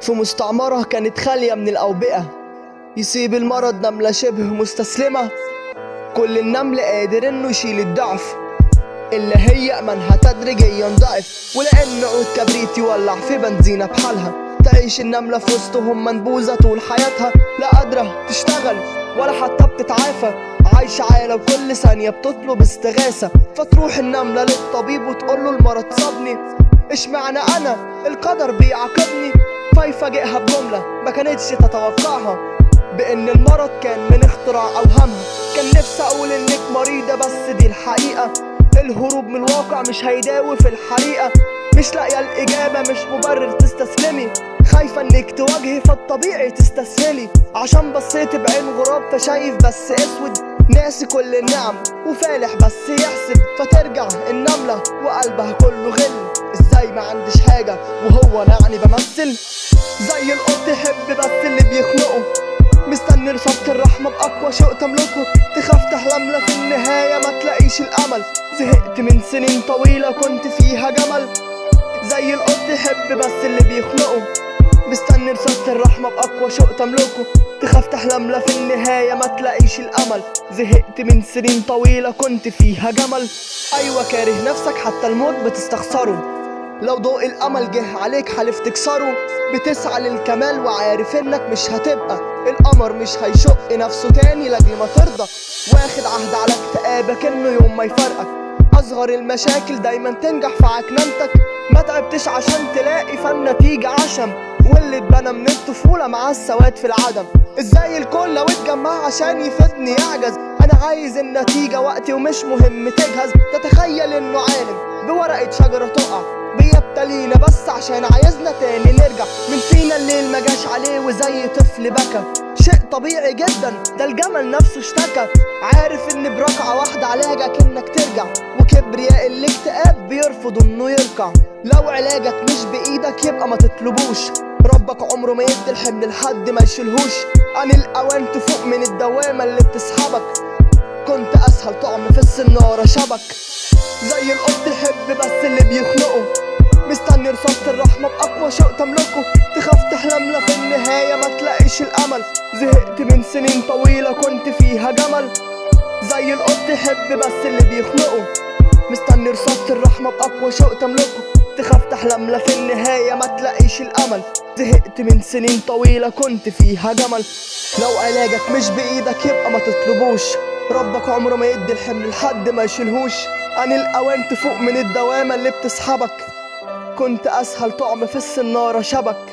في مستعمرة كانت خالية من الأوبئة يصيب المرض نملة شبه مستسلمة كل النمل قادر انه يشيل الضعف اللي هي أمنها تدريجيا ضعف ولأن عود كبريت يولع في بنزينة بحالها تعيش النملة في وسطهم منبوذة طول حياتها لا قادرة تشتغل ولا حتى بتتعافى عايشة عالة وكل ثانية بتطلب استغاثة فتروح النملة للطبيب وتقوله المرض صابني اشمعنى أنا القدر بيعاقبني فيفاجئها بجملة ما كانتش تتوقعها بإن المرض كان من اختراع أوهامها كان نفسي أقول إنك مريضة بس دي الحقيقة الهروب من الواقع مش هيداوي في الحريقة مش لاقية الإجابة مش مبرر تستسلمي خايفة إنك تواجهي فالطبيعي تستسهلي عشان بصيت بعين غراب فشايف بس أسود ناسي كل النعم وفالح بس يحسب فترجع النملة وقلبها كله غل ازاي ما عندش حاجة وهو انا يعني بمثل زي القط يحب بس اللي بيخنقه مستني رصاصة الرحمة بأقوى شوق تملكه تخاف تحلم لا في النهاية ما تلاقيش الأمل زهقت من سنين طويلة كنت فيها جمل زي القط يحب بس اللي بيخنقه مستني رصاصة الرحمة بأقوى شوق تملكه تخاف تحلم لا في النهاية ما تلاقيش الأمل زهقت من سنين طويلة كنت فيها جمل أيوة كاره نفسك حتى الموت بتستخسره لو ضوء الأمل جه عليك حلف تكسره بتسعى للكمال وعارف إنك مش هتبقى القمر مش هيشق نفسه تاني لاجل ما ترضى واخد عهد على اكتئابك إنه يوم ما يفرقك أصغر المشاكل دايما تنجح في عكننتك ما تعبتش عشان تلاقي فالنتيجة عشم واللي اتبنى من الطفولة مع السواد في العدم ازاي الكل لو اتجمع عشان يفيدني يعجز انا عايز النتيجة وقتي ومش مهم تجهز تتخيل انه عالم بورقة شجرة تقع بيبتلينا بس عشان عايزنا تاني نرجع من فينا الليل ما جاش عليه وزي طفل بكى شيء طبيعي جدا ده الجمل نفسه اشتكى عارف ان بركعة واحدة علاجك انك ترجع وكبرياء الاكتئاب بيرفض انه يركع لو علاجك مش بايدك يبقى ما تطلبوش ربك عمره ما يدي الحمل لحد ما يشيلهوش ان الاوان تفوق من الدوامة اللي بتسحبك كنت اسهل طعم في السنارة شبك زي القط يحب بس اللي بيخنقه مستني رصاصة الرحمة بأقوى شوق تملكه تخاف تحلم لا في النهاية ما تلاقيش الأمل زهقت من سنين طويلة كنت فيها جمل زي القط يحب بس اللي بيخنقه مستني رصاصة الرحمة بأقوى شوق تملكه تخاف تحلم لا في النهاية ما تلاقيش الأمل زهقت من سنين طويلة كنت فيها جمل لو علاجك مش بإيدك يبقى ما تطلبوش ربك عمره ما يدي الحمل لحد ما يشيلهوش أن الأوان تفوق من الدوامة اللي بتسحبك كنت أسهل طعم في السنارة شبك